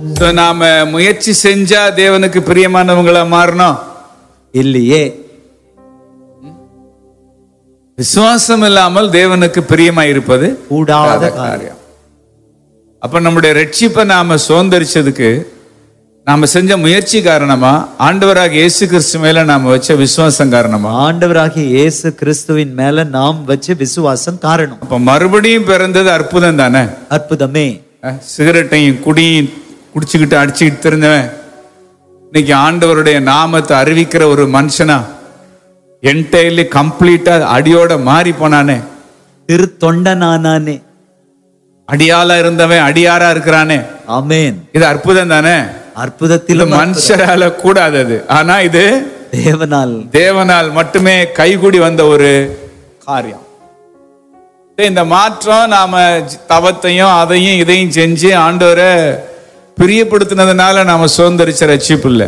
So, நாம முயற்சி செஞ்சா தேவனுக்கு பிரியமானவங்களா மாறணும் இல்லையே விசுவாசம் இல்லாமல் தேவனுக்கு பிரியமா இருப்பது கூடாத காரியம் காரியம் அப்ப நம்முடைய ரட்சிப்பை நாம சுதந்திரிச்சதுக்கு நாம செஞ்ச முயற்சி காரணமா ஆண்டவராக இயேசு கிறிஸ்து மேல நாம வச்ச விசுவாசம் காரணமா ஆண்டவராகிய இயேசு கிறிஸ்துவின் மேல நாம் வச்ச விசுவாசம் காரணம் அப்ப மறுபடியும் பிறந்தது அற்புதம் தானே அற்புதமே அஹ், சிகரெட்டையும் குடியும் குடிச்சுக்கிட்டு அடிச்சுக்கிட்டு தெரிஞ்சவன் இன்னைக்கு ஆண்டவருடைய நாமத்தை அறிவிக்கிற ஒரு மனுஷனா என்டையர்லி கம்ப்ளீட்டா அடியோட மாறி போனானே திருத்தொண்டனானானே அடியாளா இருந்தவன் அடியாரா இருக்கிறானே ஆமென் இது அற்புதம் தானே இது அற்புதத்திலும் மனுஷரால கூடாதது ஆனா இது தேவனால் தேவனால் மட்டுமே கைகூடி வந்த ஒரு காரியம் இந்த மாற்றம் நாம ஜ- தவத்தையும் அதையும் இதையும் செஞ்சு ஆண்டவரை பிரியப்படுத்தினதுனால நாம சுதந்திரிச்ச ரட்சிப்பு இல்ல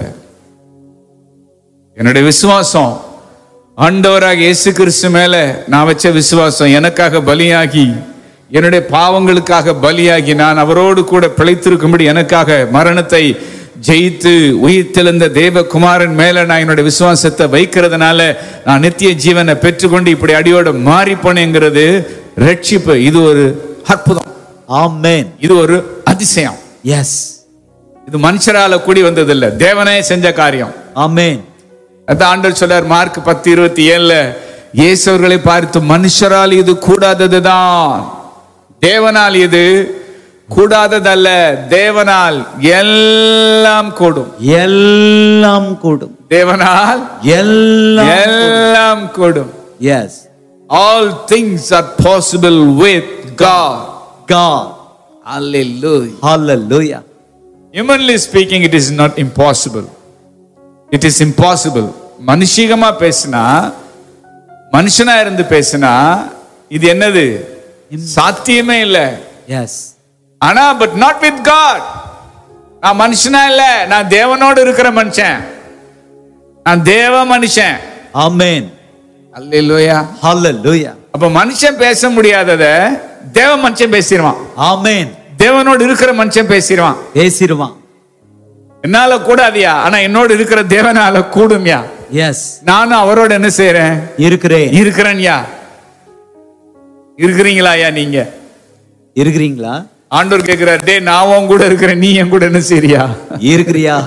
என்னுடைய விசுவாசம் ஆண்டவராக இயேசு கிறிஸ்து மேல நான் வச்ச விசுவாசம் எனக்காக பலியாகி என்னுடைய பாவங்களுக்காக பலியாகி நான் அவரோடு கூட பிழைத்திருக்கும்படி எனக்காக மரணத்தை ஜெயித்து உயிர்த்தெழுந்த தேவகுமாரன் மேல நான் என்னுடைய விசுவாசத்தை வைக்கிறதுனால நான் நித்திய ஜீவனை பெற்றுக்கொண்டு இப்படி அடியோட மாறி போனேங்கிறது ரட்சிப்பு இது ஒரு அற்புதம் ஆமென் இது ஒரு அதிசயம் எஸ் இது மனுஷரால கூடி வந்ததில்லை தேவனே செஞ்ச காரியம் ஆமென் அதான் ஆண்டவர் சொல்லார் மார்க் பத்து இருபத்தி ஏழுல இயேசுவர்களை பார்த்து மனுஷரால் இது கூடாததுதான் தேவனால் இது கூடாததல்ல தேவனால் எல்லாம் கூடும் எல்லாம் கூடும் தேவனால் எல்லாம் எல்லாம் கூடும் yes all things are possible with God God Hallelujah. hallelujah Humanly speaking, it is not impossible. It is impossible. மனுஷிகமா பேசினா மனுஷனா இருந்து பேசினா இது என்னது சாத்தியமே இல்ல எஸ் ஆனா பட் நாட் வித் காட் நான் மனுஷனா இல்ல நான் தேவனோடு இருக்கிற மனுஷன் நான் தேவ மனுஷன் ஆமென் அல்லேலூயா hallelujah அப்ப மனுஷன் பேச முடியாதத தேவ மனுஷன் பேசிடுவான் ஆமென் தேவனோடு இருக்கிற மனுஷன் பேசிடுவான் பேசிடுவான் என்னால கூடாதியா ஆனா என்னோடு இருக்கிற தேவனால கூடும்யா எஸ் நானும் அவரோட என்ன செய்யறேன் இருக்கிறேன் இருக்கிறேன்யா இருக்கிறீங்களா ஐயா நீங்க இருக்கிறீங்களா ஆண்டவர் கேட்கிறார் டே நான் உன் கூட இருக்கிறேன் நீ என் கூட என்ன செய்றியா இருக்கிறியா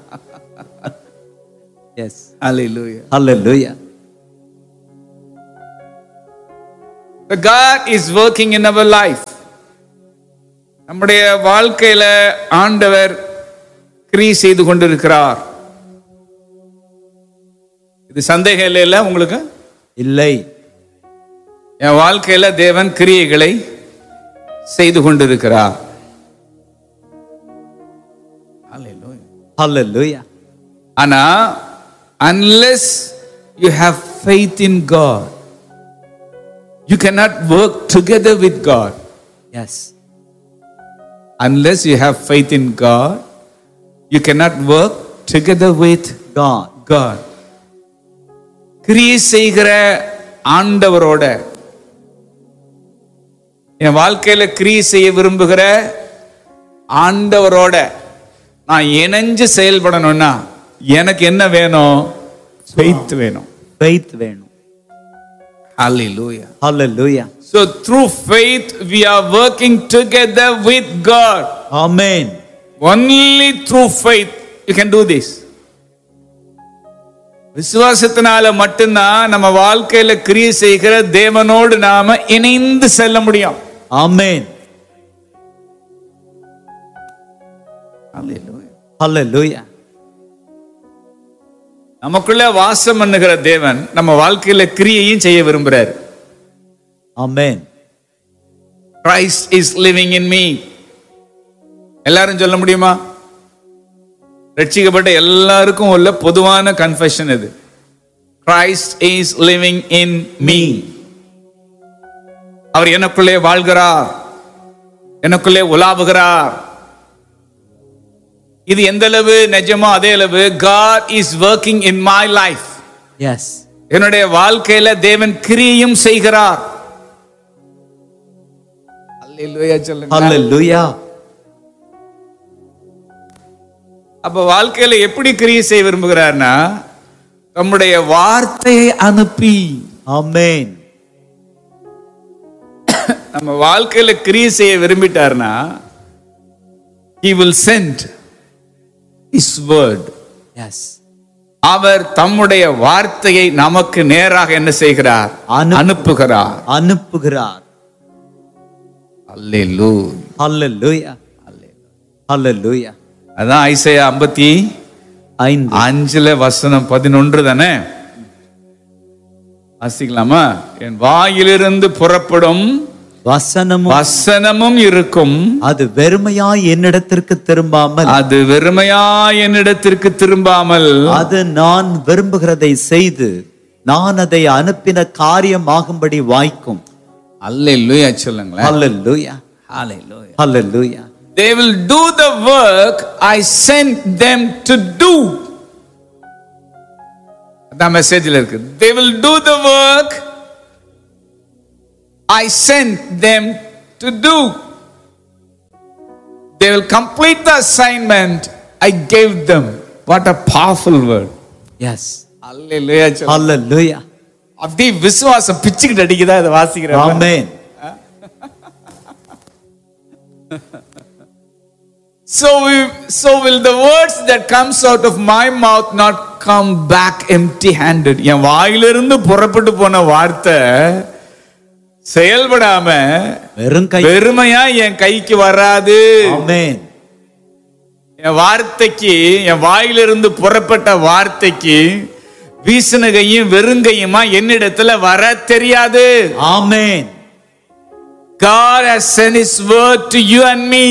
yes Hallelujah. hallelujah The God is working in our life. நம்முடைய வாழ்க்கையில ஆண்டவர் கிரி செய்து கொண்டிருக்கிறார் இது சந்தேகம் இல்லைல்ல உங்களுக்கு இல்லை என் வாழ்க்கையில தேவன் கிரியைகளை செய்து கொண்டிருக்கிறார் Hallelujah. hallelujah ஆனா unless you have faith in God you cannot work together with God yes unless you have faith in God you cannot work together with God God கிரியை செய்கிற ஆண்டவரோட என் வாழ்க்கையில கிரியை செய்ய விரும்புகிற ஆண்டவரோட நான் இணைஞ்சு செயல்படணும்னா எனக்கு என்ன வேணும் faith வேணும் faith வேணும் Hallelujah. hallelujah So through faith we are working together with God. Amen Only through faith you can do this. விசுவாசத்தினால மட்டும்தான் நம்ம வாழ்க்கையில கிரியை செய்கிற தேவனோடு நாம இணைந்து செல்ல முடியும் ஆமென் hallelujah நமக்குள்ள வாசம் பண்ணுகிற தேவன் நம்ம வாழ்க்கையில கிரியையும் செய்ய விரும்புறாரு amen Christ is living in me எல்லாரும் சொல்ல முடியுமா ரட்சிக்கப்பட்ட எல்லாருக்கும் உள்ள பொதுவான கன்ஃபெஷன் இது Christ is living in me அவர் எனக்குள்ளே வாழ்கிறார் எனக்குள்ளே உலாவுகிறார் இது எந்த அளவு நிஜமோ அதே அளவு God is working in my life yes என்னுடைய வாழ்க்கையில தேவன் கிரியையும் செய்கிறார் அல்லேலூயா சொல்லுங்க hallelujah அப்ப வாழ்க்கையில எப்படி கிரியை செய்ய விரும்புகிறார்னா தம்முடைய வார்த்தையை அனுப்பி ஆமென் நம்ம வாழ்க்கையில கிரியை செய்ய விரும்பிட்டார்னா he will send his word yes அவர் தம்முடைய வார்த்தையை நமக்கு நேராக என்ன செய்கிறார் அனுப்பு- அனுப்புகிறார் அனுப்புகிறார் அல்லேலூயா ஹalleluya ஹalleluya அதான் ஐசையா ஐம்பத்தி ஐந்து அஞ்சுல வசனம் பதினொன்று தானே வாசிக்கலாமா என் வாயிலிருந்து புறப்படும் வசனமும் வசனமும் இருக்கும் அது வெறுமையாய் என்னிடத்திற்கு திரும்பாமல் அது வெறுமையா என்னிடத்திற்கு திரும்பாமல் அது நான் விரும்புகிறதை செய்து நான் அதை அனுப்பின காரியமாகும்படி வாய்க்கும் அல்லேலூயா சொல்லுங்களேன் ஹalleluya Hallelujah. Hallelujah They will do the work I sent them to do. அதான் மெசேஜ்ல இருக்கு They will do the work I sent them to do. They will complete the assignment I gave them. What a powerful word. Yes hallelujah சொல்லுங்க. Hallelujah அப்படியே விசுவாசம் பிச்சுக்கிட்டு அடிக்குதா இதை வாசிக்கிறேன் ஆமென் So, we, so will the words that comes out of my mouth not come back empty handed. என் வாயிலிருந்து புறப்பட்டு போன வார்த்தை செயல்படாம வெறும் கை பெருமையா என் கைக்கு வராது ஆமென் என் வார்த்தைக்கு என் வாயிலிருந்து புறப்பட்ட வார்த்தைக்கு வீசின கையும் வெறுங்கையுமா என்னிடத்துல வர தெரியாது ஆமென் God has sent His word to you and me.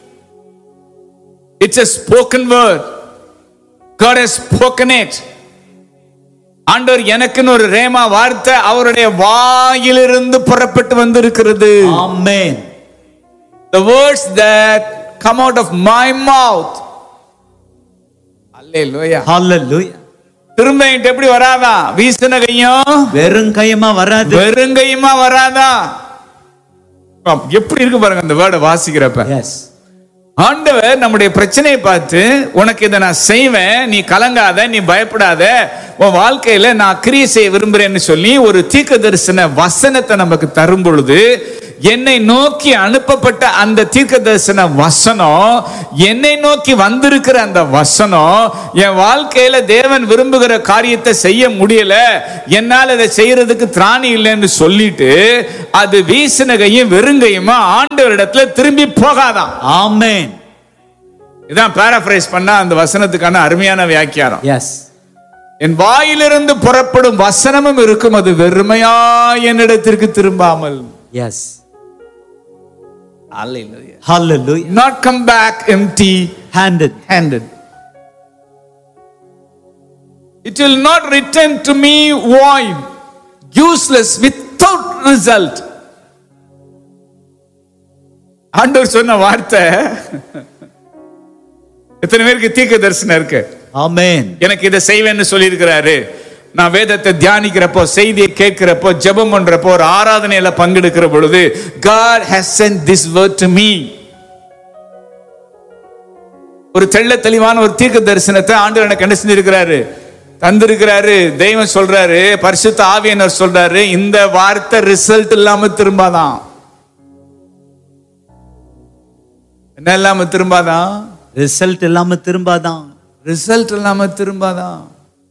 It's a spoken word. God has spoken it. ஆண்டவர் எனக்குன்னு ஒரு ரேமா வார்த்தை அவருடைய வாயிலிருந்து புறப்பட்டு வந்திருக்கிறது ஆமென் the words that come out of my mouth அல்லேலூயா ஹalleluya திரும்ப என்கிட்ட எப்படி வராதா வீசின கையும் வெறும் கையமா வராது வெறுங்கையுமா வராதா எப்படி இருக்கு பாருங்க அந்த வேர்டை வாசிக்கிறப்ப எஸ் ஆண்டவர் நம்முடைய பிரச்சனையை பார்த்து உனக்கு இதை நான் செய்வேன் நீ கலங்காத நீ பயப்படாத உன் வாழ்க்கையில நான் கிரியை செய்ய விரும்புறேன்னு சொல்லி ஒரு தீர்க்க தரிசன வசனத்தை நமக்கு தரும் பொழுது என்னை நோக்கி அனுப்பப்பட்ட அந்த தீர்க்க தரிசன வசனம் என்னை நோக்கி வந்திருக்கிற அந்த வசனம் என் வாழ்க்கையில தேவன் விரும்புகிற காரியத்தை செய்ய முடியல என்னால் அதை செய்யறதுக்கு திராணி இல்லைன்னு சொல்லிட்டு அது வீசின கையும் வெறுங்கையுமா ஆண்டவரிடத்துல திரும்பி போகாதான் ஆமென் இதான் பேராஃப்ரைஸ் பண்ணா அந்த வசனத்துக்கான அருமையான வியாக்கியானம் எஸ் என் வாயிலிருந்து புறப்படும் வசனமும் இருக்கும் அது வெறுமையா என்னிடத்திற்கு திரும்பாமல் yes hallelujah not come back empty handed handed it will not return to me void useless without result ஆண்டவர் சொன்ன வார்த்தை எத்தனை பேருக்கு தீர்க்க தரிசனம் இருக்கு ஆமென் எனக்கு இதை செய்வேன்னு சொல்லியிருக்கிறாரு நான் வேதத்தை தியானிக்கிறப்போ செய்தியை கேட்கிறப்போ ஜெபம் பண்றப்போ ஒரு ஆராதனையில பங்கெடுக்கிற பொழுது God has sent this word to me ஒரு தெள்ள தெளிவான ஒரு தீர்க்க தரிசனத்தை ஆண்டு எனக்கு என்ன செஞ்சிருக்கிறாரு தந்திருக்கிறாரு தெய்வம் சொல்றாரு பரிசுத்த ஆவியனர் சொல்றாரு இந்த வார்த்தை ரிசல்ட் இல்லாம திரும்பாதான் என்ன இல்லாம திரும்பாதான் ரிசல்ட் இல்லாம திரும்பாதான் ரிசல்ட் இல்லாம திரும்பாதான்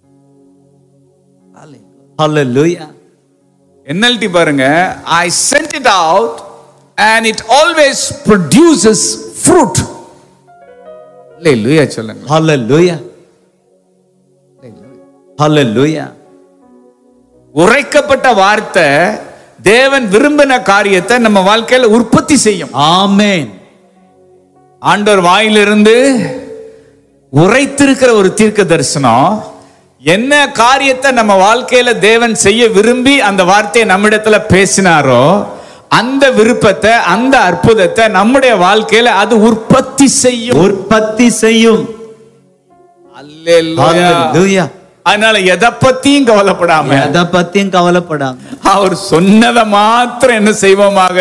ஹalleluya என்எல்டி பாருங்க I sent it out and it always produces fruit லூயா சொல்லுங்க ஹalleluya ஹalleluya உரைக்கப்பட்ட வார்த்தை தேவன் விரும்பின காரியத்தை நம்ம வாழ்க்கையில உற்பத்தி செய்யும் ஆமென் ஆண்டவர் வாயிலிருந்து உரைத்திருக்கிற ஒரு தீர்க்க தரிசனம் என்ன காரியத்தை நம்ம வாழ்க்கையில தேவன் செய்ய விரும்பி அந்த வார்த்தையை நம்மிடத்துல பேசினாரோ அந்த விருப்பத்தை அந்த அற்புதத்தை நம்முடைய வாழ்க்கையில அது உற்பத்தி செய்யும் உற்பத்தி செய்யும் அல்லேலூயா. ஹalleluya அதனால எதை பத்தியும் கவலைப்படாம எதை பத்தியும் கவலைப்படாம அவர் சொன்னதை மாத்திரம் என்ன செய்வோமாக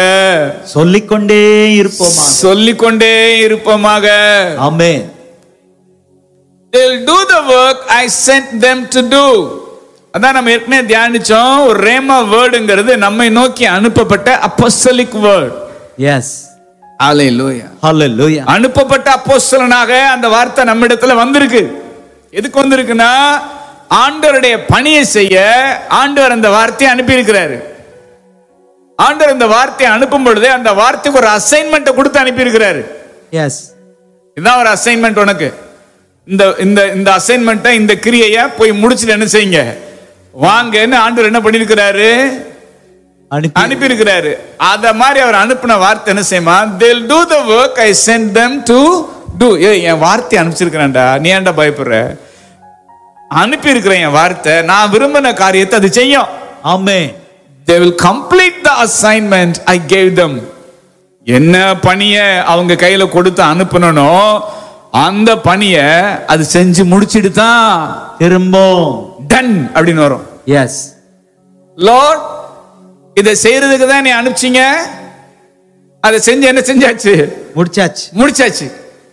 சொல்லிக்கொண்டே இருப்போமா சொல்லிக்கொண்டே இருப்போமாக ஆமென் they'll do the work I sent them to do அதான் நம்ம ஏற்கனவே தியானிச்சோம் ஒரு ரேமா வேர்டுங்கிறது நம்மை நோக்கி அனுப்பப்பட்ட apostolic word yes hallelujah hallelujah அனுப்பப்பட்ட அப்போஸ்தலனாக அந்த வார்த்தை நம்மிடத்துல வந்திருக்கு எதுக்கு வந்திருக்குன்னா ஆண்டவருடைய பணியை செய்ய ஆண்டவர் அந்த வார்த்தையை அனுப்பி இருக்கிறாரு ஆண்டவர் அந்த வார்த்தையை அனுப்பும் பொழுது அந்த வார்த்தைக்கு ஒரு அசைன்மெண்ட்டை கொடுத்து அனுப்பி இருக்கிறாரு எஸ் இதான் ஒரு அசைன்மெண்ட் உனக்கு இந்த இந்த இந்த அசைன்மெண்ட்டை இந்த கிரியையை போய் முடிச்சுட்டு என்ன செய்யுங்க வாங்கன்னு ஆண்டவர் என்ன பண்ணிருக்கிறாரு அனுப்பி அனுப்பி இருக்கிறாரு அத மாதிரி அவர் அனுப்பின வார்த்தை என்ன செய்யுமா they'll do the work i sent them to do ஏய் என் வார்த்தை அனுப்பிச்சிருக்கிறேன்டா நீ ஏன்டா பயப்படுற அனுப்பி இருக்கிறேன் என் வார்த்தை நான் விரும்பின காரியத்தை அது செய்யும் ஆமென் they will complete the assignment i gave them என்ன பணிய அவங்க கையில கொடுத்து அனுப்பணும் அந்த பணிய அது செஞ்சு முடிச்சிட்டு தான் திரும்பவும் டன் அப்படின்னு வரும் எஸ் லார்ட் இதை செய்யறதுக்கு தான் நீ அனுப்பிச்சீங்க அதை செஞ்சு என்ன செஞ்சாச்சு முடிச்சாச்சு முடிச்சாச்சு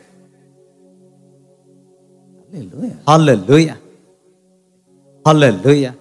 ஹalleluya ஹalleluya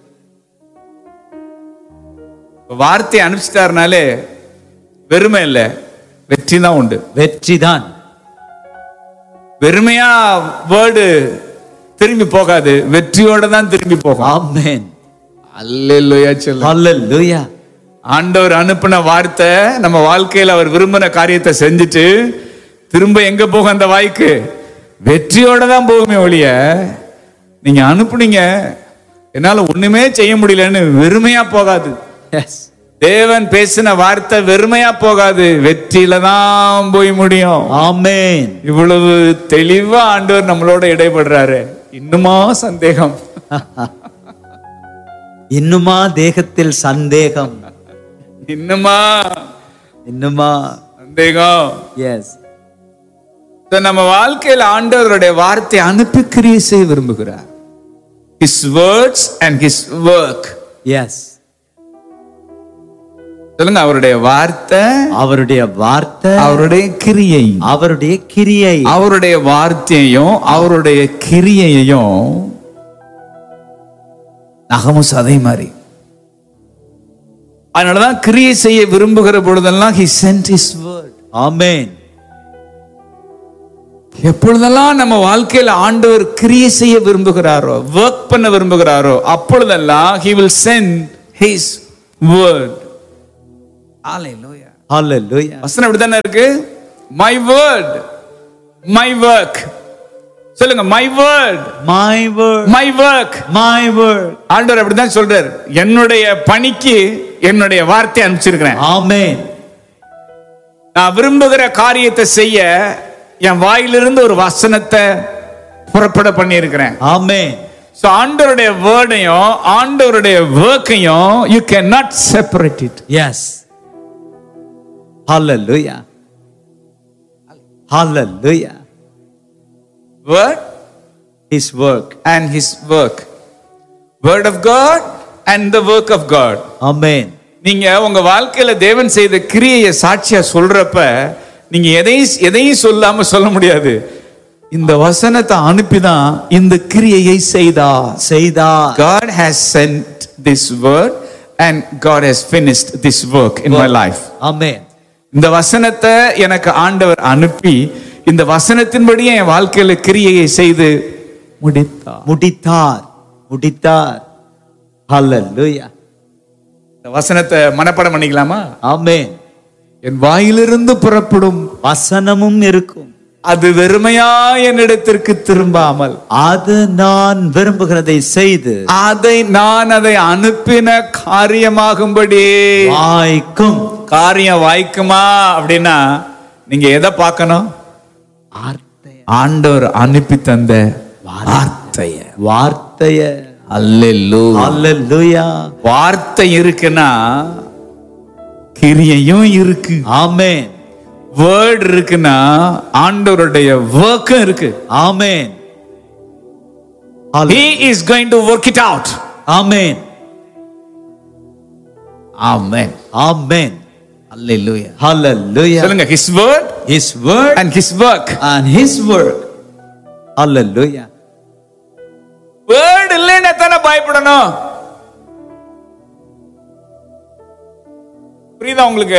வார்த்தையை அனுப்பிச்சிட்டாருனாலே வெறுமை இல்ல வெற்றி தான் உண்டு வெற்றிதான் வெறுமையா வேர்டு திரும்பி போகாது வெற்றியோட தான் திரும்பி போகும் ஆமென் அல்லேலூயா சொல்ல ஹalleluya ஆண்டவர் அனுப்பின வார்த்தை நம்ம வாழ்க்கையில அவர் விரும்பின காரியத்தை செஞ்சுட்டு திரும்ப எங்க போகும் அந்த வாய்க்கு வெற்றியோட தான் போகுமே ஒழிய நீங்க அனுப்புனீங்க என்னால ஒண்ணுமே செய்ய முடியலன்னு வெறுமையா போகாது எஸ் தேவன் பேசின வார்த்தை வெறுமையா போகாது வெற்றியில தான் போய் முடியும் ஆமென் இவ்வளவு தெளிவா ஆண்டவர் நம்மளோட இடைபடுறாரு இன்னுமா சந்தேகம் இன்னுமா தேகத்தில் சந்தேகம் இன்னுமா இன்னுமா சந்தேகம் எஸ் So, நம்ம வாழ்க்கையில ஆண்டவருடைய வார்த்தை அனுப்பி கிரியை செய்ய விரும்புகிறார் his words and his work yes சொல்லுங்க அவருடைய வார்த்தை அவருடைய வார்த்தை அவருடைய கிரியை அவருடைய கிரியை அவருடைய வார்த்தையையும் அவருடைய கிரியையையும் நகமும் சதை மாதிரி அதனாலதான் கிரியை செய்ய விரும்புகிற பொழுதெல்லாம் he sent his word ஆமென் எப்பொழுதெல்லாம் நம்ம வாழ்க்கையில ஆண்டவர் கிரியை செய்ய விரும்புகிறாரோ ஒர்க் பண்ண விரும்புகிறாரோ அப்பொழுதெல்லாம் he will send his word Hallelujah. ஹalleluya வசனம் அப்படித்தானே இருக்கு மை வேர்ட் மை ஒர்க் சொல்லுங்க my word my word my work my word ஆண்டவர் அப்படிதான் சொல்றாரு என்னுடைய பணிக்கு என்னுடைய வார்த்தை அனுப்பிச்சிருக்கிறேன் ஆமென் நான் விரும்புகிற காரியத்தை செய்ய என் வாயிலிருந்து ஒரு வசனத்தை புறப்பட பண்ணி இருக்கிறேன் ஆமென் ஸோ ஆண்டவருடைய வேர்டையும் ஆண்டவருடைய ஒர்க்கையும் you can not separate it yes hallelujah hallelujah word his work and his work word of God and the work of God amen நீங்க உங்க வாழ்க்கையில தேவன் செய்த கிரியையை சாட்சியா சொல்றப்ப நீங்க எதையும் எதையும் சொல்லாம சொல்ல முடியாது இந்த வசனத்தை அனுப்பிதான் இந்த கிரியையை செய்தார் செய்தார் God has sent this word and God has finished this work in my life. ஆமென் இந்த வசனத்தை எனக்கு ஆண்டவர் அனுப்பி இந்த வசனத்தின்படியே என் வாழ்க்கையில கிரியையை செய்து முடித்தார் முடித்தார் முடித்தார் ஹalleluya இந்த வசனத்தை மனப்பாடம் பண்ணிக்கலாமா ஆமென் என் வாயிலிருந்து புறப்படும் வசனமும் இருக்கும் அது வெறுமையா என்னிடத்திற்கு திரும்பாமல் அது நான் விரும்புகிறதை செய்து அதை நான் அதை அனுப்பின காரியமாகும்படி வாய்க்கும் காரியம் வாய்க்குமா அப்படின்னா நீங்க எதை பார்க்கணும் வார்த்தைய ஆண்டவர் அனுப்பி தந்த வார்த்தைய வார்த்தைய அல்லேலூயா ஹalleluya வார்த்தை இருக்குன்னா கிரியையும் இருக்கு ஆமென் வேர்ட் இருக்குன்னா ஆண்டவருடைய ஒர்க்கும் இருக்கு ஆமென் he is going to work it out amen amen amen hallelujah ஹalleluya சொல்லுங்க his word his word and his work and his work hallelujah பயப்படணும் புரியுதா உங்களுக்கு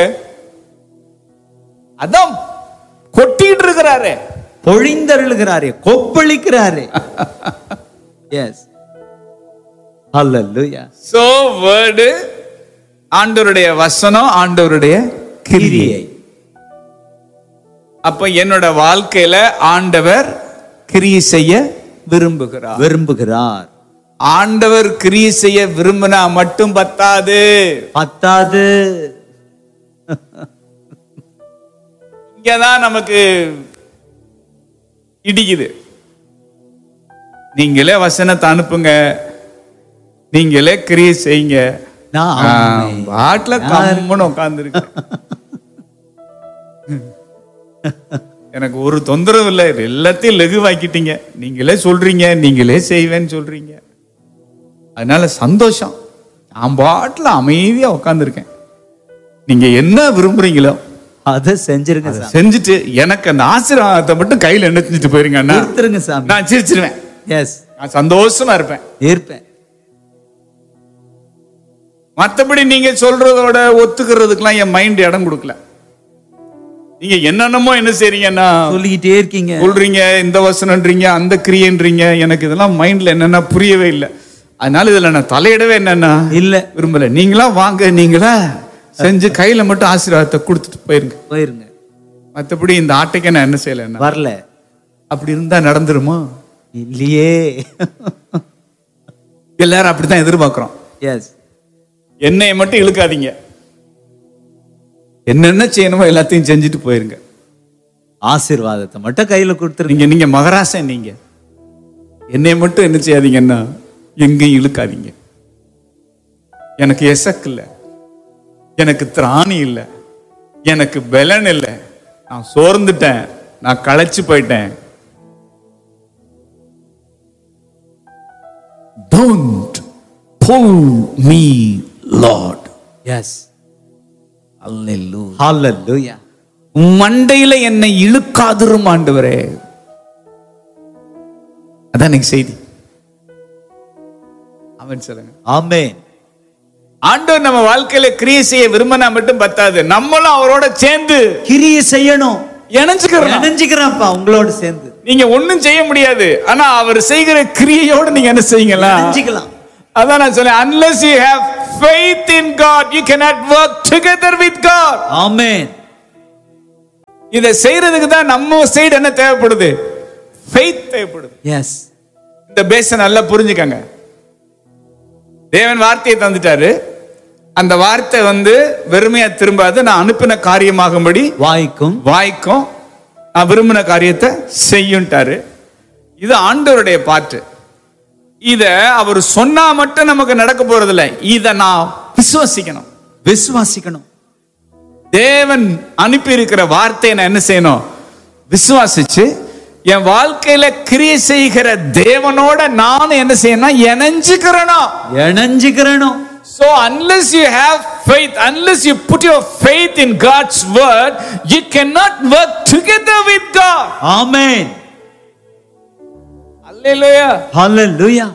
அதான் கொட்டிட்டு இருக்கிறாரு பொழிந்தருளுகிறாரே கொப்பளிக்கிறாரே எஸ் ஹalleluya சோ வேர்டு ஆண்டவருடைய வசனம் ஆண்டவருடைய கிரியை கிரியை அப்ப என்னோட வாழ்க்கையில ஆண்டவர் கிரியை செய்ய விரும்புகிறார் விரும்புகிறார் ஆண்டவர் கிரியை செய்ய விரும்பினா மட்டும் பத்தாது பத்தாது இங்கதான் நமக்கு இடிக்குது நீங்களே வசனத்தை அனுப்புங்க நீங்களே கிரியை செய்யுங்க நான் ஆமென். பாட்டில் கம்முன்னு உட்காந்துருக்கு எனக்கு ஒரு தொந்தரவு இல்லை எல்லாத்தையும் லகுவாக்கிட்டீங்க நீங்களே சொல்றீங்க நீங்களே செய்வேன்னு சொல்றீங்க அதனால சந்தோஷம் நான் பாட்டில் அமைதியா உட்காந்துருக்கேன் நீங்க என்ன விரும்புறீங்களோ அதை செஞ்சிருங்க சாமி செஞ்சுட்டு எனக்கு அந்த ஆசீர்வாதத்தை மட்டும் கையில என்ன செஞ்சுட்டு போயிருங்க அண்ணா கொடுத்துருங்க சாமி நான் சிரிச்சிருவேன் எஸ் நான் சந்தோஷமா இருப்பேன் இருப்பேன் மத்தபடி நீங்க சொல்றதோட ஒத்துக்கிறதுக்கெல்லாம் என் மைண்ட் இடம் கொடுக்கல நீங்க என்னென்னமோ என்ன செய்றீங்கன்னா சொல்லிக்கிட்டே இருக்கீங்க சொல்றீங்க இந்த வசனம்ன்றீங்க அந்த கிரியன்றீங்க எனக்கு இதெல்லாம் மைண்ட்ல என்னன்னா புரியவே இல்லை அதனால இதுல நான் தலையிடவே என்னன்னா இல்ல விரும்பல நீங்களா வாங்க நீங்களா செஞ்சு கையில மட்டும் ஆசீர்வாதத்தை கொடுத்துட்டு போயிருங்க போயிருங்க மத்தபடி இந்த ஆட்டைக்கு நான் என்ன செய்யலைன்னா வரல அப்படி இருந்தா நடந்துருமா இல்லையே எல்லாரும் அப்படித்தான் எதிர்பார்க்கிறோம் எஸ் என்னைய மட்டும் இழுக்காதீங்க என்னென்ன செய்யணுமோ எல்லாத்தையும் செஞ்சுட்டு போயிருங்க ஆசீர்வாதத்தை மட்டும் கையில கொடுத்துருங்க நீங்க நீங்க மகராசன் நீங்க என்னைய மட்டும் என்ன செய்யாதீங்கன்னா எங்கேயும் இழுக்காதீங்க எனக்கு எசக் இல்லை எனக்கு திராணி இல்லை எனக்கு பலன் இல்லை நான் சோர்ந்துட்டேன் நான் களைச்சு போயிட்டேன் don't pull me lord yes hallelujah மண்டையில என்னை இழுக்காதிரும் ஆண்டவரே அதான் எனக்கு செய்தி அவன் சொல்லுங்க ஆமென் ஆண்டவர் நம்ம வாழ்க்கையில கிரியை செய்ய விரும்பினா மட்டும் பத்தாது நம்மளும் அவரோட சேர்ந்து கிரியை செய்யணும் இணைஞ்சுக்கிறோம் நினைஞ்சுக்கிறேன்ப்பா உங்களோட சேர்ந்து நீங்க ஒண்ணும் செய்ய முடியாது ஆனா அவர் செய்கிற கிரியையோட நீங்க என்ன செய்யுங்களா நினைஞ்சுக்கலாம் அதான் நான் சொன்னேன் unless you have faith in God you cannot work together with God ஆமென் இதை செய்யறதுக்கு தான் நம்ம சைடு என்ன தேவைப்படுது faith தேவைப்படுது எஸ் இந்த பேச நல்லா புரிஞ்சுக்கங்க தேவன் வார்த்தையை தந்துட்டாரு அந்த வார்த்தை வந்து வெறுமையா திரும்பாது நான் அனுப்பின காரியமாகும்படி வாய்க்கும் வாய்க்கும் நான் விரும்பின காரியத்தை செய்யும்ட்டாரு இது ஆண்டவருடைய பாட்டு இத அவர் சொன்னா மட்டும் நமக்கு நடக்க போறதில்ல இத நான் விசுவசிக்கணும் விசுவாசிக்கணும் தேவன் அனுப்பி இருக்கிற வார்த்தையை நான் என்ன செய்யணும் விசுவாசிச்சு என் வாழ்க்கையில கிரியை செய்கிற தேவனோட நானும் என்ன செய்யணும் இணைஞ்சுக்கிறணும் இணைஞ்சுக்கிறணும் So unless you have faith, unless you put your faith in God's word, you cannot work together with God. Amen Hallelujah. Hallelujah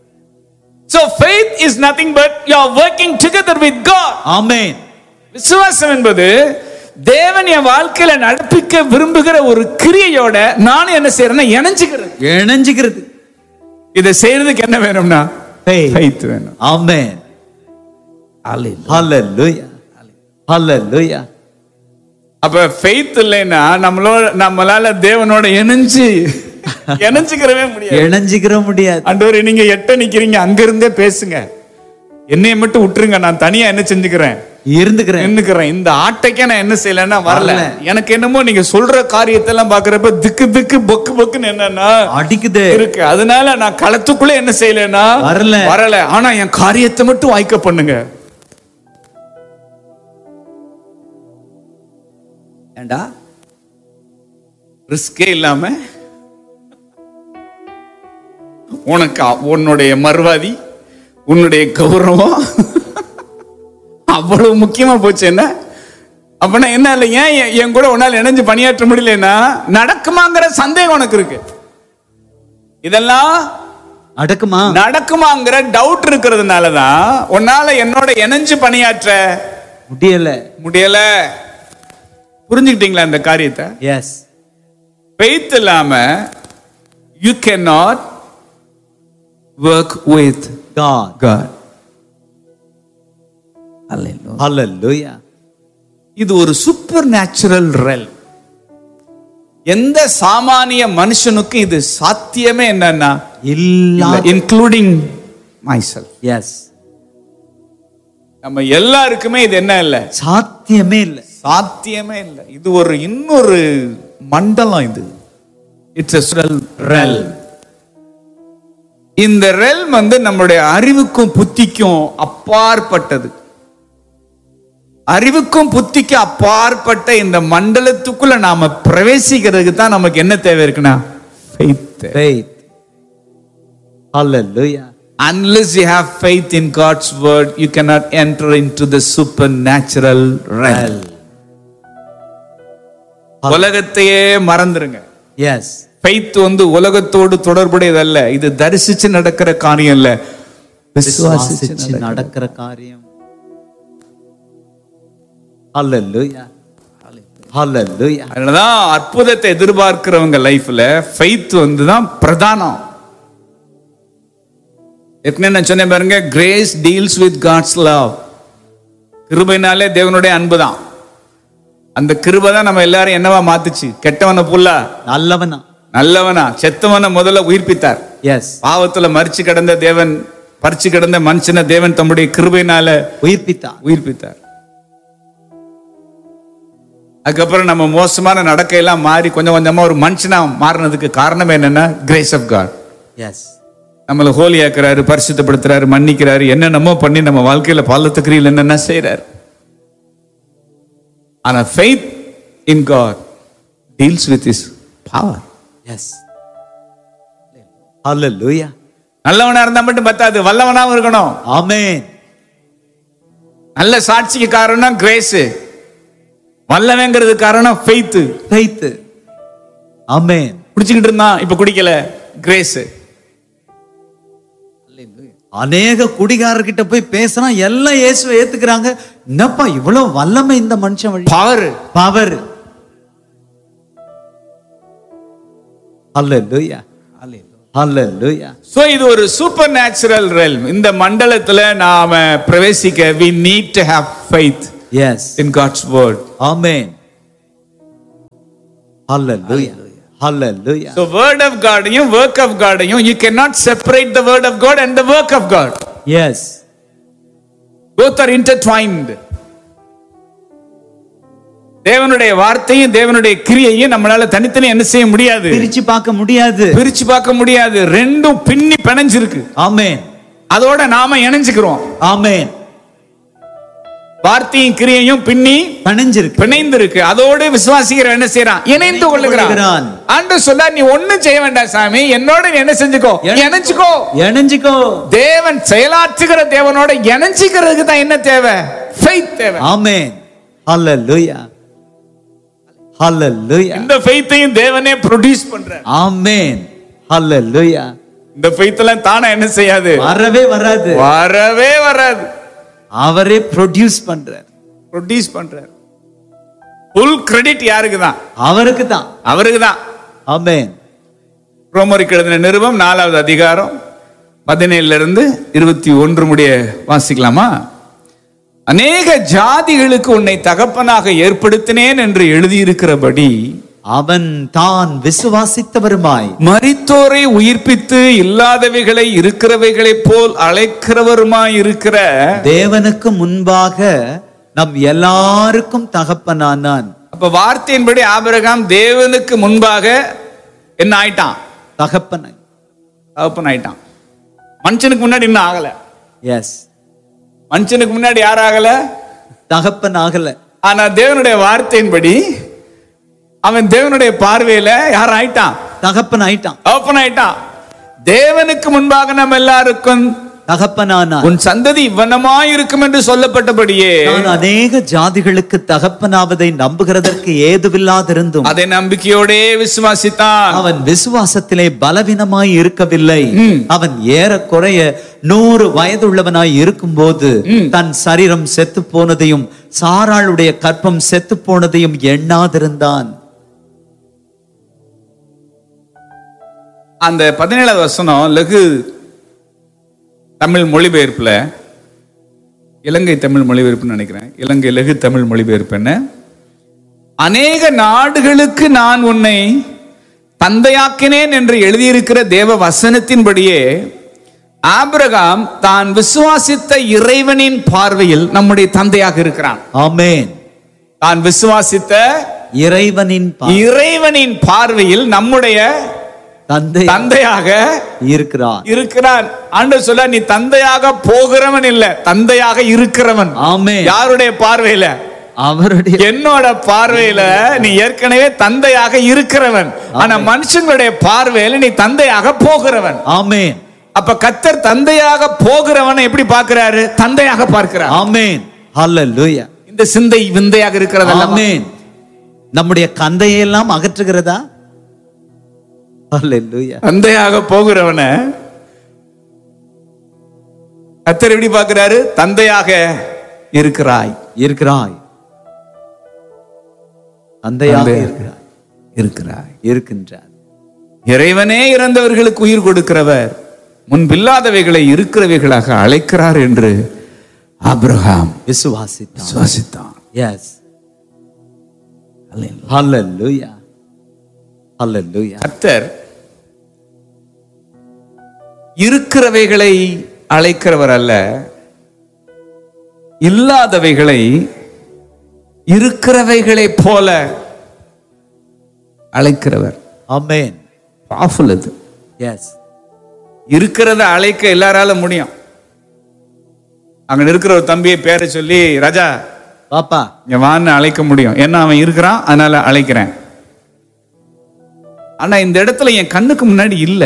So faith is nothing but you are working together with God. ஆமென் விசுவாசம் என்பது தேவன் என் வாழ்க்கையில நடப்பிக்க விரும்புகிற ஒரு கிரியையோட நானும் என்ன செய்யறேன்னா இணைஞ்சுக்கிறேன் இணைஞ்சுக்கிறது இதை செய்யறதுக்கு என்ன வேணும்னா Faith. faith வேணும் ஆமென் ஹalleluya ஹalleluya அப்ப ஃபெய்த் இல்லைன்னா நம்மளோட நம்மளால தேவனோட இணைஞ்சு இணைஞ்சுக்கிறவே முடியாது இணைஞ்சுக்கிற முடியாது ஆண்டவரே நீங்க எட்ட நிக்கிறீங்க அங்க இருந்தே பேசுங்க என்னைய மட்டும் விட்டுருங்க நான் தனியா என்ன செஞ்சுக்கிறேன் இருந்துக்கிறேன் நின்னுக்கிறேன் இந்த ஆட்டைக்கே நான் என்ன செய்யலைன்னா வரல வரல. எனக்கு என்னமோ நீங்க சொல்ற காரியத்தை எல்லாம் பாக்குறப்ப திக்கு திக்கு பொக்கு பொக்குன்னு என்னன்னா அடிக்குது இருக்கு அதனால நான் களத்துக்குள்ள என்ன செய்யலைன்னா வரல. வரல ஆனா என் காரியத்தை மட்டும் வாய்க்க பண்ணுங்க ஏண்டா ரிஸ்கே இல்லாம உனக்கு அ- உன்னுடைய மறுவாதி உன்னுடைய கௌரவம் அவ்வளவு முக்கியமா போச்சு என்ன அப்பனா என்ன இல்லை ஏன் என்- என் கூட உன்னால் இணைஞ்சு பணியாற்ற முடியலன்னா நடக்குமாங்கிற சந்தேகம் உனக்கு இருக்கு இதெல்லாம் நடக்குமா நடக்குமாங்கிற டவுட் இருக்கிறதுனால தான் உன்னால என்னோட இணைஞ்சு பணியாற்ற முடியல முடியல புரிஞ்சுக்கிட்டீங்களா இந்த காரியத்தை எஸ் faith இல்லாம you can not work with God God hallelujah இது ஒரு சூப்பர் நேச்சுரல் ரெல் எந்த சாமானிய மனுஷனுக்கு இது சாத்தியமே என்னன்னா இல்ல இன்க்ளூடிங் மைசெல் எஸ் நம்ம எல்லாருக்குமே இது என்ன இல்லை சாத்தியமே இல்ல சாத்தியமே இல்லை இது ஒரு இன்னொரு மண்டலம் இது இட்ஸ் ரெல் இந்த ரெல் வந்து நம்முடைய அறிவுக்கும் புத்திக்கும் அப்பாற்பட்டது அறிவுக்கும் புத்திக்கும் அப்பாற்பட்ட இந்த மண்டலத்துக்குள்ள நாம பிரவேசிக்கிறதுக்கு தான் நமக்கு என்ன தேவை இருக்குன்னா faith தேவை. faith hallelujah unless you have faith in God's word you cannot enter into the supernatural realm உலகத்தையே மறந்துருங்க yes ஃபெய்த் வந்து உலகத்தோடு தொடர்புடையதல்ல இது தரிசிச்சு நடக்கிற காரியம் இல்ல விசுவாசிச்சு விசுவாசிச்சு நடக்கிற காரியம் hallelujah hallelujah அதனாலதான் அற்புதத்தை எதிர்பார்க்கிறவங்க லைஃப்ல ஃபெய்த் வந்து தான் பிரதானம் ஏற்கனவே நான் சொன்னேன் பாருங்க grace deals with God's love கிருபைனாலே தேவனுடைய அன்பு தான் அந்த கிருபை தான் நம்ம எல்லாரும் என்னவா மாத்துச்சு கெட்டவனை புல்லா நல்லவனா நல்லவனா செத்தவனை முதல்ல உயிர்ப்பித்தார் எஸ் பாவத்துல மறிச்சு கிடந்த தேவன் பறிச்சு கிடந்த மனுஷனை தேவன் தம்முடைய கிருபையினால உயிர்ப்பித்தான் உயிர்ப்பித்தார் அதுக்கப்புறம் நம்ம மோசமான நடக்கையெல்லாம் மாறி கொஞ்சம் கொஞ்சமா ஒரு மனுஷனா மாறினதுக்கு காரணம் என்னன்னா கிரேஸ் ஆஃப் காட் எஸ் நம்மளை ஹோலியாக்குறாரு பரிசுத்தப்படுத்துறாரு மன்னிக்கிறாரு என்னென்னமோ பண்ணி நம்ம வாழ்க்கையில பாலத்துக்கிரியில் என்னென்ன செய்யறாரு ஆனா faith in God deals with is power yes hallelujah நல்லவனா இருந்தா மட்டும் பத்தாது வல்லவனாவும் இருக்கணும் ஆமென் நல்ல சாட்சிக்கு காரணம் கிரேஸ் வல்லவங்கிறது காரணம் ஃபெய்த் faith ஆமென் குடிச்சுக்கிட்டு இருந்தான் இப்ப குடிக்கல கிரேஸ் அநேக குடிகாரர்கிட்ட போய் பேசினா எல்லாம் இயேசுவை ஏத்துக்கிறாங்க என்னப்பா இவ்வளவு வல்லமை இந்த மனுஷன் வழி power power hallelujah hallelujah so இது ஒரு சூப்பர் நேச்சுரல் ரெல்ம் இந்த மண்டலத்துல நாம பிரவேசிக்க we need to have faith yes in God's word amen hallelujah hallelujah so word of God யும் work of God யும் you cannot separate the word of God and the work of God yes both are intertwined தேவனுடைய வார்த்தையும் தேவனுடைய கிரியையும் நம்மளால தனித்தனி என்ன செய்ய முடியாது பிரிச்சு பார்க்க முடியாது பிரிச்சு பார்க்க முடியாது ரெண்டும் பின்னி பிணைஞ்சிருக்கு ஆமென் அதோட நாம இணைஞ்சுக்கிறோம் ஆமென் வார்த்தையும் கிரியையும் பின்னி பணிஞ்சிருக்கு பிணைந்திருக்கு அதோடு விசுவாசிக்கிற என்ன செய்யறான் இணைந்து கொள்ளுகிறான் கொள்ளுகிறான். ஆண்டு சொல்ல நீ ஒண்ணும் செய்ய வேண்டாம் சாமி என்னோட நீ என்ன செஞ்சுக்கோ இணைச்சுக்கோ இணைஞ்சுக்கோ தேவன் செயலாற்றுகிற தேவனோட இணைஞ்சிக்கிறதுக்கு தான் என்ன தேவை ஃபெய்த் தேவை ஆமென் hallelujah hallelujah இந்த ஃபெய்த்தையும் தேவனே ப்ரொடியூஸ் பண்ற ஆமென் hallelujah இந்த ஃபெய்த் எல்லாம் தானே என்ன செய்யாது வரவே வராது வரவே வராது அவரே ப்ரொடியூஸ் பண்றார் ப்ரொடியூஸ் பண்றார் ஃபுல் கிரெடிட் யாருக்கு தான் அவருக்கு தான் அவருக்கு தான் ஆமென் ரோமருக்கு எழுதின நிருபம் நாலாவது அதிகாரம் பதினேழுல இருந்து இருபத்தி ஒன்று முடிய வாசிக்கலாமா அநேக ஜாதிகளுக்கு உன்னை தகப்பனாக ஏற்படுத்தினேன் என்று எழுதியிருக்கிறபடி அவன் தான் விசுவாசித்தவருமாய் மரித்தோரை உயிர்ப்பித்து இல்லாதவைகளை இருக்கிறவைகளைப் போல் அழைக்கிறவருமாய் இருக்கிற தேவனுக்கு முன்பாக நம் எல்லாருக்கும் தகப்பனானான் அப்ப வார்த்தையின்படி ஆபிரகாம் தேவனுக்கு முன்பாக என்ன ஆயிட்டான் தகப்பனாய் தகப்பன் ஆயிட்டான் மனுஷனுக்கு முன்னாடி இன்னும் ஆகல எஸ் மனுஷனுக்கு முன்னாடி யார் ஆகல தகப்பன் ஆகல ஆனா தேவனுடைய வார்த்தையின்படி அவன் தேவனுடைய பார்வையில யார் ஆயிட்டான் தகப்பன் ஆயிட்டான் ஓப்பன் ஆயிட்டான் தேவனுக்கு முன்பாக நம்ம எல்லாருக்கும் தகப்பனானார் உன் சந்ததி இவ்வனமாய் இருக்கும் என்று சொல்லப்பட்டபடியே நான் அநேக ஜாதிகளுக்கு தகப்பனாவதை நம்புகிறதற்கு ஏதுவில்லாதிருந்தும் அதை நம்பிக்கையோடே விசுவாசித்தான் அவன் விசுவாசத்திலே பலவீனமாய் இருக்கவில்லை அவன் ஏறக்குறைய நூறு வயதுள்ளவனாய் இருக்கும்போது தன் சரீரம் செத்து போனதையும் சாராளுடைய கற்பம் செத்து போனதையும் எண்ணாதிருந்தான் அந்த பதினேழாவது வசனம் லகு தமிழ் மொழிபெயர்ப்புல இலங்கை தமிழ் மொழிபெயர்ப்புன்னு நினைக்கிறேன் இலங்கை லகு தமிழ் மொழிபெயர்ப்பு என்ன அநேக நாடுகளுக்கு நான் உன்னை தந்தையாக்கினேன் என்று எழுதியிருக்கிற தேவ வசனத்தின்படியே ஆபிரகாம் தான் விசுவாசித்த இறைவனின் பார்வையில் நம்முடைய தந்தையாக இருக்கிறான் ஆமென் தான் விசுவாசித்த இறைவனின் பா- இறைவனின் பார்வையில் நம்முடைய தந்தை தந்தையாக இருக்கிறான் இருக்கிறான் ஆண்டவர் சொல்ல நீ தந்தையாக போகிறவன் இல்ல தந்தையாக இருக்கிறவன் ஆமென் யாருடைய பார்வையில அவருடைய என்னோட பார்வையில நீ ஏற்கனவே தந்தையாக இருக்கிறவன் ஆனா மனுஷங்களுடைய பார்வையில நீ தந்தையாக போகிறவன் ஆமென் அப்ப கத்தர் தந்தையாக போகிறவனை எப்படி பார்க்கிறாரு தந்தையாக பார்க்கிறார் ஆமென் ஹalleluya இந்த சிந்தை விந்தையாக இருக்கிறதல்ல ஆமென் நம்முடைய கந்தையை எல்லாம் அகற்றுகிறதா ஹalleluya தந்தையாக போகிறவனை கத்தர் எப்படி பார்க்கிறாரு தந்தையாக இருக்கிறாய் இருக்கிறாய் தந்தையாக தந்தை- இருக்கிறாய் இருக்கிறாய் இருக்கின்றார் இறைவனே இறந்தவர்களுக்கு உயிர் கொடுக்கிறவர் முன்பில்லாதவைகளை இருக்கிறவைகளாக அழைக்கிறார் என்று ஆபிரகாம் விசுவாசித்தான் சுவாசித்தான் எஸ் ஹalleluya ஹalleluya கர்த்தர் இருக்கிறவைகளை அழைக்கிறவர் அல்ல இல்லாதவைகளை இருக்கிறவைகளை போல அழைக்கிறவர் ஆமென் பாஃபுல் அது எஸ் இருக்கிறத அழைக்க எல்லாரால முடியும் அங்க இருக்கிற ஒரு தம்பியை பேரை சொல்லி ராஜா பாப்பா இங்க வான்னு அழைக்க முடியும் ஏன்னா அவன் இருக்கிறான் அதனால அழைக்கிறேன் ஆனா இந்த இடத்துல என் கண்ணுக்கு முன்னாடி இல்ல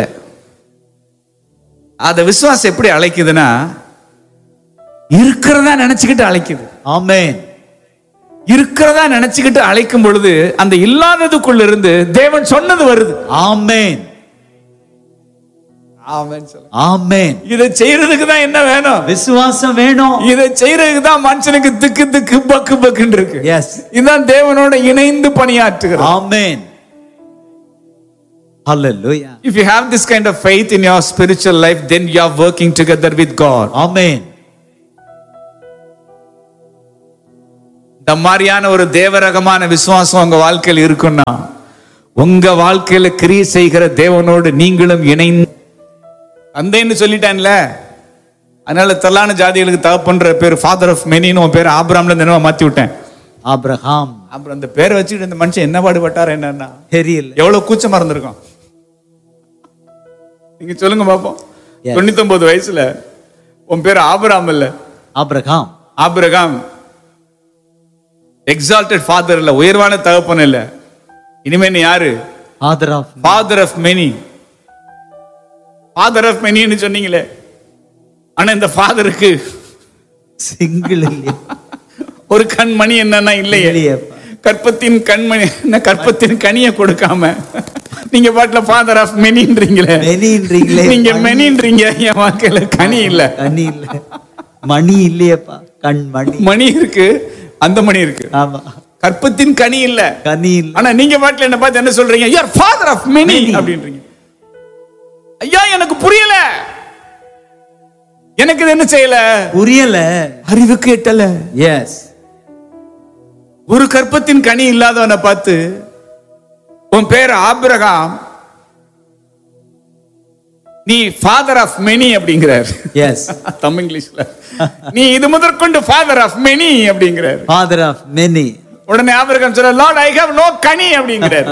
அத விசுவாசம் எப்படி அழைக்குதுன்னா இருக்கிறதா நினைச்சுக்கிட்டு அழைக்குது ஆமென் இருக்கிறதா நினைச்சுக்கிட்டு அழைக்கும் பொழுது அந்த இல்லாததுக்குள்ள இருந்து தேவன் சொன்னது வருது ஆமென் ஆமென் இதை செய்யறதுக்கு தான் என்ன வேணும் விசுவாசம் வேணும் இதை செய்யறதுக்கு தான் மனுஷனுக்கு திக்கு திக்கு பக்கு பக்குன்னு இருக்கு எஸ் இதுதான் தேவனோட இணைந்து பணியாற்றுகிறது ஆமென் ஹalleluya If you have this kind of faith in your spiritual life, then you are working together with God. ஆமென் இந்த மாதிரியான ஒரு தேவரகமான விசுவாசம் உங்க வாழ்க்கையில் இருக்குன்னா உங்க வாழ்க்கையில கிரியை செய்கிற தேவனோடு நீங்களும் இணைந்து தந்தைன்னு சொல்லிட்டான்ல அதனால தள்ளான ஜாதிகளுக்கு தகப்பன்ற பேர் ஃபாதர் ஆஃப் மெனின்னு உன் பேர் ஆபிராம்ல இருந்து என்னவா மாத்தி விட்டேன் ஆபிரகாம் அப்புறம் அந்த பேரை வச்சுக்கிட்டு இந்த மனுஷன் என்ன பாடுபட்டார் என்னன்னா தெரியல எவ்வளவு கூச்சமா இருந்திருக்கும் நீங்க சொல்லுங்க பாப்போம் Yes. தொண்ணூத்தி வயசுல உன் பேர் ஆபிராம் இல்ல ஆபிரகாம் ஆபிரகாம் எக்ஸால்டட் ஃபாதர் இல்ல உயர்வான தகப்பன் இல்ல இனிமே நீ யாரு father of father of many father of மெனின்னு சொன்னீங்களே ஆனா இந்த ஃபாதருக்கு சிங்கிள் இல்லையா ஒரு கண்மணி என்னன்னா இல்லையே இல்லையேப்பா. கற்பத்தின் கண்மணி என்ன கற்பத்தின் கனியை கொடுக்காம நீங்க பாட்டுல ஃபாதர் ஆஃப் மெனின்றீங்களே மெனின்றீங்களே நீங்க மெனின்றீங்க என் வாழ்க்கையில கனி இல்ல கனி இல்ல மணி இல்லையேப்பா கண் மணி மணி இருக்கு அந்த மணி இருக்கு ஆமா கற்பத்தின் கனி இல்ல கனி இல்ல ஆனா நீங்க பாட்டுல என்ன பார்த்து என்ன சொல்றீங்க you are father of many Many. அப்படின்றீங்க ஐயா எனக்கு புரியல எனக்கு இது என்ன செய்யல புரியல அறிவுக்கு எட்டல எஸ் ஒரு கற்பத்தின் கனி இல்லாதவனை பார்த்து உன் பேர் ஆபிரகாம் நீ ஃபாதர் ஆஃப் மெனி அப்படிங்கிறார் எஸ் தமிழ் இங்கிலீஷ்ல நீ இது முதற்கொண்டு ஃபாதர் ஆஃப் மெனி அப்படிங்கிறார் ஃபாதர் ஆஃப் மெனி உடனே ஆபிரகாம் சொல்ற லார்ட் ஐ ஹேவ் நோ கனி அப்படிங்கிறார்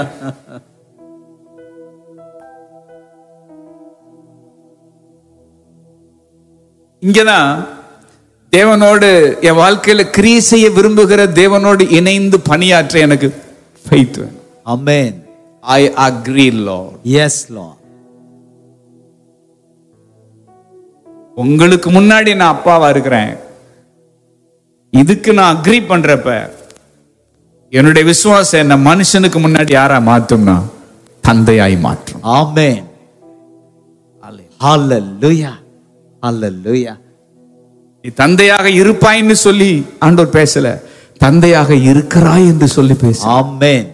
இங்கதான் தேவனோடு என் வாழ்க்கையில கிரியை செய்ய விரும்புகிற தேவனோடு இணைந்து பணியாற்ற எனக்கு faith வேணும் amen I agree lord yes லா உங்களுக்கு முன்னாடி நான் அப்பாவா இருக்கிறேன் இதுக்கு நான் அக்ரி பண்றப்ப என்னுடைய விசுவாசம் என்ன மனுஷனுக்கு முன்னாடி யாரா மாத்தும்னா தந்தையாய் மாற்றும் ஆமென் ஹalleluya ஹalleluya நீ தந்தையாக இருப்பாய்ன்னு சொல்லி ஆண்டவர் பேசல தந்தையாக இருக்கிறாய் என்று சொல்லி பேச ஆமென்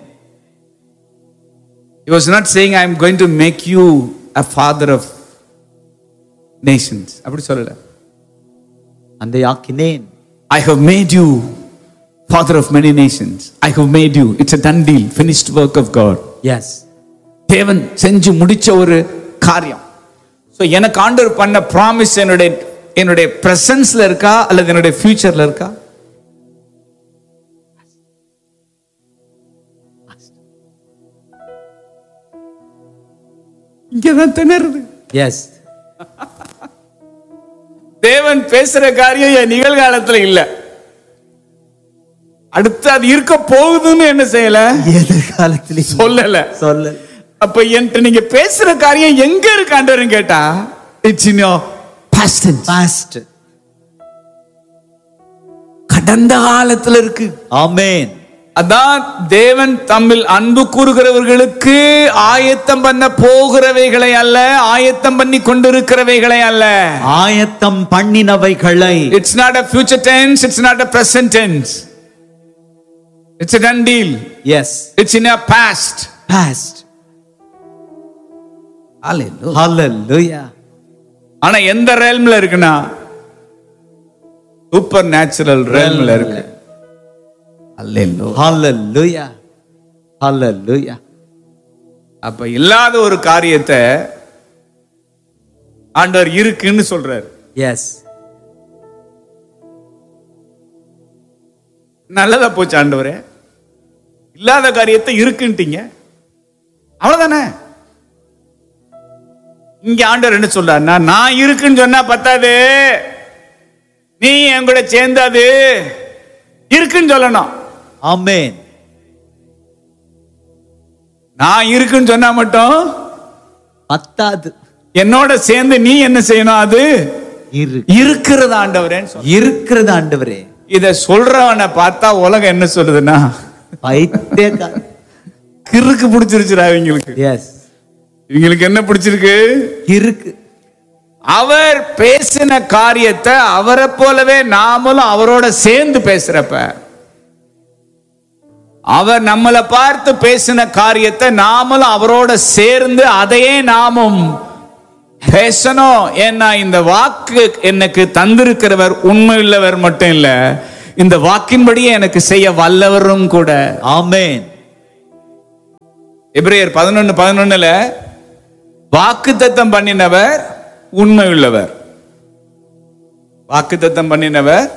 He was not saying I am going to make you a father of nations அப்படி சொல்லல அந்த ஆக்கினேன் I have made you father of many nations. I have made you. It's a done deal, finished work of God. Yes தேவன் செஞ்சு முடிச்ச ஒரு காரியம் so எனக்கு ஆண்டவர் பண்ண ப்ராமிஸ் என்னுடைய என்னுடைய பிரசன்ஸ்ல இருக்கா அல்லது என்னுடைய ஃபியூச்சர்ல இருக்கா இங்கதான் திணறுது எஸ் தேவன் பேசுற காரியம் என் நிகழ்காலத்துல இல்ல அடுத்து அது இருக்க போகுதுன்னு என்ன செய்யல எதிர்காலத்திலே சொல்லல சொல்ல அப்ப என்கிட்ட நீங்க பேசுற காரியம் எங்க இருக்கு ஆண்டவர்னு கேட்டா it's in your past past கடந்த காலத்துல இருக்கு ஆமென் அதான் தேவன் தம்மில் அன்பு கூறுகிறவர்களுக்கு ஆயத்தம் பண்ண போகிறவைகளை அல்ல ஆயத்தம் பண்ணி கொண்டிருக்கிறவைகளை அல்ல ஆயத்தம் பண்ணினவைகளை it's not a future tense it's not a present tense it's a done deal yes it's in a past past hallelujah ஆனா எந்த ரேல்ம்ல இருக்குன்னா சூப்பர் நேச்சுரல் ரேல்ம்ல இருக்கு அல்லேலூயா ஹalleluya ஹalleluya அப்ப இல்லாத ஒரு காரியத்தை ஆண்டவர் இருக்குன்னு சொல்றாரு எஸ் நல்லதா போச்சு ஆண்டவரே இல்லாத காரியத்தை இருக்குன்ட்டீங்க அவ்வளவுதானே இங்க ஆண்டவர் என்ன சொல்றாருன்னா நான் இருக்குன்னு சொன்னா பத்தாது நீ என் கூட சேர்ந்தாது இருக்குன்னு சொல்லணும் ஆமென் நான் இருக்குன்னு சொன்னா மட்டும் பத்தாது என்னோட சேர்ந்து நீ என்ன செய்யணும் அது இரு இருக்கிறது ஆண்டவரேன்னு சொல்ல இருக்கிறது ஆண்டவரே இத சொல்றவனை பார்த்தா உலகம் என்ன சொல்லுதுன்னா பைத்தியக்கார கிறுக்கு பிடிச்சிருச்சுடா இவங்களுக்கு எஸ் இவங்களுக்கு என்ன பிடிச்சிருக்கு இருக்கு அவர் பேசின காரியத்தை அவரை போலவே நாமளும் அவரோட சேர்ந்து பேசுறப்ப அவர் நம்மளை பார்த்து பேசின காரியத்தை நாமளும் அவரோட சேர்ந்து அதையே நாமும் பேசணும் ஏன்னா இந்த வாக்கு எனக்கு தந்திருக்கிறவர் உண்மையுள்ளவர் மட்டும் இல்ல இந்த வாக்கின்படியே எனக்கு செய்ய வல்லவரும் கூட ஆமென் எபிரேயர் பதினொன்னு பதினொன்னுல வாக்குத்தத்தம் பண்ணினவர் உண்மையுள்ளவர் வாக்குத்தத்தம் பண்ணினவர்